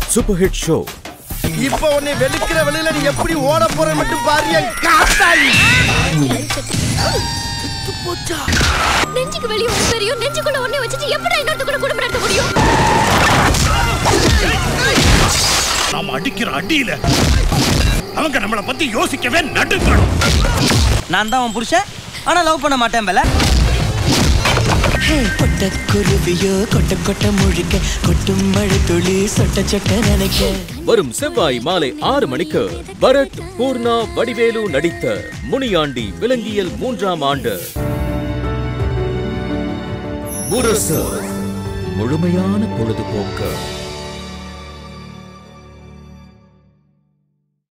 super hit show இப்ப உன்னை வெளுக்கிற வெளியில நீ எப்படி ஓட போற மட்டும் பாரு என் காத்தாயி நெஞ்சுக்கு வெளிய ஒரு பெரியும் நெஞ்சுக்குள்ள ஒண்ணே வச்சுட்டு எப்படி இன்னொருத்த கூட குடும்பம் நடத்த முடியும் நாம அடிக்கிற அடியில அவங்க நம்மளை பத்தி யோசிக்கவே நடுக்கணும் நான் தான் உன் புருஷன் ஆனா லவ் பண்ண மாட்டேன் பல கொட்ட குருவியோ கொட்ட கொட்ட முழிக்க கொட்டும் மழை துளி சொட்ட சொட்ட நினைக்க வரும் செவ்வாய் மாலை ஆறு மணிக்கு பரத் பூர்ணா வடிவேலு நடித்த முனியாண்டி விலங்கியல் மூன்றாம் ஆண்டு முரசு முழுமையான பொழுதுபோக்கு